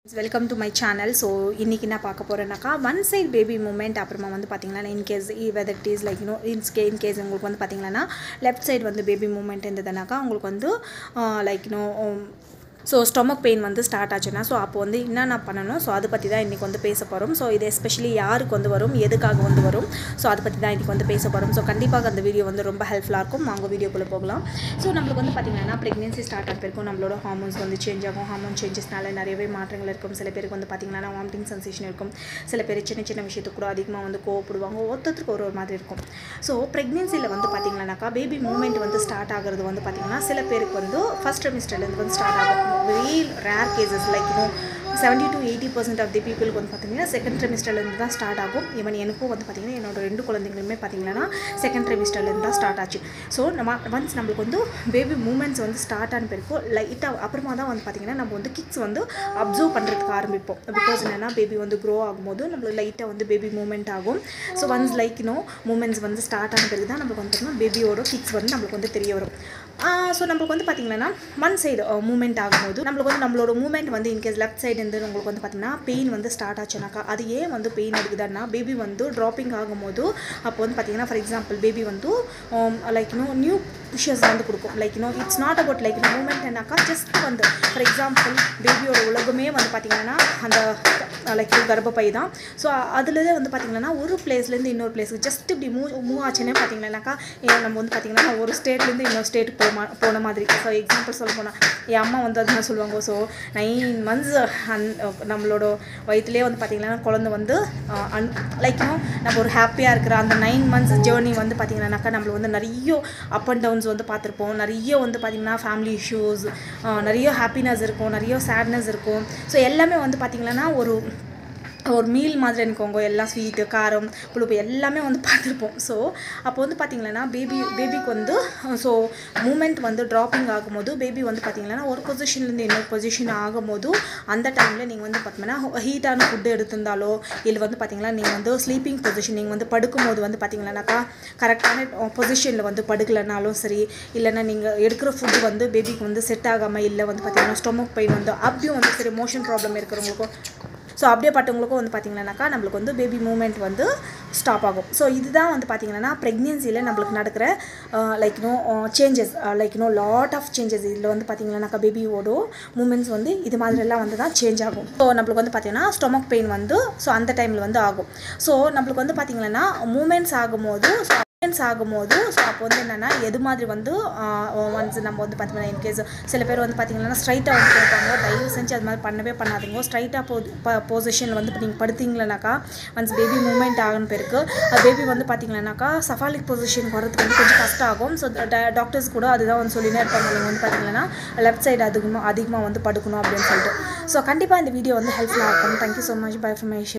welcome to my channel so இன்றைக்கி நான் பார்க்க போகிறேன்னாக்கா ஒன் சைட் பேபி மூமெண்ட் அப்புறமா வந்து பார்த்தீங்கன்னா in case whether it is like you know இன்ஸ்கே இன்கேஸ் உங்களுக்கு வந்து பார்த்தீங்கன்னா லெஃப்ட் சைடு வந்து பேபி மூமெண்ட் இருந்ததுனாக்கா உங்களுக்கு வந்து like you know so stomach pain வந்து ஸ்டார்ட் ஆச்சுன்னா ஸோ அப்போ வந்து என்னென்ன பண்ணணும் ஸோ அதை பற்றி தான் இன்றைக்கி வந்து பேச போகிறோம் ஸோ இது எஸ்பெஷலி யாருக்கு வந்து வரும் எதுக்காக வந்து வரும் ஸோ அதை பற்றி தான் இன்றைக்கி வந்து பேச போகிறோம் ஸோ கண்டிப்பாக அந்த வீடியோ வந்து ரொம்ப ஹெல்ப்ஃபுல்லாக இருக்கும் வாங்க வீடியோக்குள்ளே போகலாம் ஸோ நம்மளுக்கு வந்து பார்த்திங்கன்னா ப்ரெக்னென்சி ஸ்டார்ட் ஆக பிறக்கும் நம்மளோட ஹார்மோன்ஸ் வந்து சேஞ்ச் ஆகும் ஹார்மோன் சேஞ்சஸ்னால நிறையவே மாற்றங்கள் இருக்கும் சில பேருக்கு வந்து பார்த்திங்கன்னா வாமிட்டிங் சென்சேஷன் இருக்கும் சில பேர் சின்ன சின்ன விஷயத்துக்கு கூட அதிகமாக வந்து கோவப்படுவாங்க ஒருத்தருக்கு ஒரு ஒரு மாதிரி இருக்கும் ஸோ ப்ரெக்னென்சியில் வந்து பார்த்திங்கன்னாக்கா பேபி மூமெண்ட் வந்து ஸ்டார்ட் ஆகிறது வந்து பார்த்திங்கன்னா சில பேருக்கு வந்து ஃபஸ்ட் செமிஸ்டர்லேருந்து வந்து ஸ்டார்ட் ஆகும் very rare cases like you know seventy to eighty percent of the பீப்புளுக்கு வந்து பார்த்திங்கன்னா செகண்ட் ட்ரெமிஸ்டர்லேருந்து தான் ஸ்டார்ட் ஆகும் ஈவன் எனக்கும் வந்து பார்த்திங்கன்னா என்னோட ரெண்டு குழந்தைங்களுமே பார்த்திங்கன்னா செகண்ட் ட்ரெமிஸ்டர்லேருந்து தான் ஸ்டார்ட் ஆச்சு ஸோ நம்ம ஒன்ஸ் நம்மளுக்கு வந்து பேபி மூமெண்ட்ஸ் வந்து ஸ்டார்ட் ஆன பிறகு லைட்டாக அப்புறமா தான் வந்து பார்த்திங்கன்னா நம்ம வந்து கிக்ஸ் வந்து அப்சர்வ் பண்ணுறதுக்கு ஆரம்பிப்போம் பிகாஸ் என்னென்னா பேபி வந்து க்ரோ ஆகும்போது நம்மளுக்கு லைட்டாக வந்து பேபி மூமெண்ட் ஆகும் so once like no movements வந்து ஸ்டார்ட் ஆன பிறகு தான் நம்மளுக்கு வந்து பார்த்திங்கன்னா பேபியோட கிக்ஸ் வந்து நம்மளுக்கு வந்து தெரிய வரும் ஸோ நம்மளுக்கு வந்து பார்த்திங்கன்னா ஒன் சைடு மூமெண்ட் ஆகும்போது நம்மளுக்கு வந்து நம்மளோட மூமெண்ட் வந்து இன்கேஸ் லெஃப்ட் சைடு இருந்து உங்களுக்கு வந்து பார்த்திங்கன்னா பெயின் வந்து ஸ்டார்ட் ஆச்சுனாக்கா அது ஏன் வந்து பெயின் எடுக்குதுன்னா பேபி வந்து ட்ராப்பிங் ஆகும்போது அப்போ வந்து பார்த்திங்கன்னா ஃபார் எக்ஸாம்பிள் பேபி வந்து லைக் இன்னும் நியூ விஷஸ் வந்து கொடுக்கும் லைக் இன்னும் இட்ஸ் நாட் அபவுட் லைக் இன்னும் மூமெண்ட்னாக்கா ஜஸ்ட் வந்து ஃபார் எக்ஸாம்பிள் பேபியோட உலகமே வந்து பார்த்திங்கன்னா அந்த லைக் கர்ப்பப்பை தான் ஸோ அதுலேயே வந்து பார்த்திங்கன்னா ஒரு பிளேஸ்லேருந்து இன்னொரு பிளேஸுக்கு ஜஸ்ட் இப்படி மூவ் மூவ் ஆச்சுன்னே பார்த்திங்கன்னாக்கா நம்ம வந்து பார்த்திங்கன்னா ஒரு ஸ்டேட்லேருந்து இன்னொரு ஸ்டேட்டுக்கு போமா போன மாதிரி ஸோ எக்ஸாம்பிள் சொல்ல போனால் என் அம்மா வந்து அதுதான் சொல்லுவாங்க ஸோ நைன் மந்த்ஸ் அந் நம்மளோட வயிற்றுலேயே வந்து பார்த்திங்கன்னா குழந்தை வந்து அன் லைக் நம்ம ஒரு ஹாப்பியாக இருக்கிற அந்த நைன் மந்த்ஸ் ஜேர்னி வந்து பார்த்திங்கன்னாக்கா நம்மள வந்து நிறைய அப் அண்ட் டவுன்ஸ் வந்து பார்த்துருப்போம் நிறைய வந்து பார்த்திங்கன்னா ஃபேமிலி இஷ்யூஸ் நிறைய ஹாப்பினஸ் இருக்கும் நிறைய சேட்னஸ் இருக்கும் ஸோ எல்லாமே வந்து பார்த்திங்கன்னா ஒரு ஒரு மீல் மாதிரி எனக்குங்க எல்லாம் ஸ்வீட்டு காரம் புழுப்பு எல்லாமே வந்து பார்த்துருப்போம் ஸோ அப்போ வந்து பார்த்திங்கன்னா பேபி பேபிக்கு வந்து ஸோ மூமெண்ட் வந்து ட்ராப்பிங் ஆகும்போது பேபி வந்து பார்த்திங்கன்னா ஒரு பொசிஷன்லேருந்து இன்னொரு பொசிஷன் ஆகும்போது அந்த டைமில் நீங்கள் வந்து பார்த்தீங்கன்னா ஹீட்டான ஃபுட்டு எடுத்திருந்தாலோ இல்லை வந்து பார்த்திங்கன்னா நீங்கள் வந்து ஸ்லீப்பிங் பொசிஷன் நீங்கள் வந்து படுக்கும்போது வந்து பார்த்திங்கன்னாக்கா கரெக்டான பொசிஷனில் வந்து படுக்கலைனாலும் சரி இல்லைன்னா நீங்கள் எடுக்கிற ஃபுட்டு வந்து பேபிக்கு வந்து செட் ஆகாமல் இல்லை வந்து பார்த்திங்கன்னா ஸ்டொமக் பெயின் வந்து அப்படியும் வந்து சரி மோஷன் ப்ராப்ளம் இருக்கிறவங்களுக்கும் ஸோ அப்படியே பட்டவங்களுக்கும் வந்து பார்த்திங்கன்னாக்கா நம்மளுக்கு வந்து பேபி மூமெண்ட் வந்து ஸ்டாப் ஆகும் ஸோ இதுதான் வந்து பார்த்திங்கன்னா ப்ரெக்னென்சியில் நம்மளுக்கு நடக்கிற like no changes like no lot of changes இதில் வந்து பார்த்திங்கன்னாக்கா பேபியோட மூமெண்ட்ஸ் வந்து இது மாதிரிலாம் வந்து தான் சேஞ்ச் ஆகும் ஸோ நம்மளுக்கு வந்து பார்த்திங்கன்னா ஸ்டொமக் பெயின் வந்து ஸோ அந்த டைமில் வந்து ஆகும் ஸோ நம்மளுக்கு வந்து பார்த்திங்கன்னா மூமெண்ட்ஸ் ஆகும்போது ஸோ மூமெண்ட்ஸ் ஆகும்போது ஸோ அப்போ வந்து என்னென்னா எது மாதிரி வந்து ஒன்ஸ் நம்ம வந்து பார்த்திங்கன்னா இன்கேஸ் சில பேர் வந்து பார்த்திங்கன்னா ஸ்ட்ரைட்டாக வந்து கொடுப்பாங்க தயவு செஞ்சு அது மாதிரி பண்ணவே பண்ணாதீங்க ஸ்ட்ரைட்டாக போ பொசிஷனில் வந்து இப்போ நீங்கள் படுத்தீங்களனாக்கா ஒன்ஸ் பேபி மூமெண்ட் ஆகின பிறகு பேபி வந்து பார்த்திங்கன்னாக்கா சஃபாலிக் பொசிஷன் வரதுக்கு வந்து கொஞ்சம் கஷ்டம் ஆகும் ஸோ டாக்டர்ஸ் கூட அதுதான் வந்து சொல்லினே இருப்பாங்க நீங்கள் வந்து பார்த்திங்கன்னா லெஃப்ட் சைடு அதிகமாக அதிகமாக வந்து படுக்கணும் அப்படின்னு சொல்லிட்டு ஸோ கண்டிப்பாக இந்த வீடியோ வந்து ஹெல்ப்ஃபுல்லாக இருக்கும் தேங்க்யூ ஸோ மச் பை ஃப்ரமேஷன்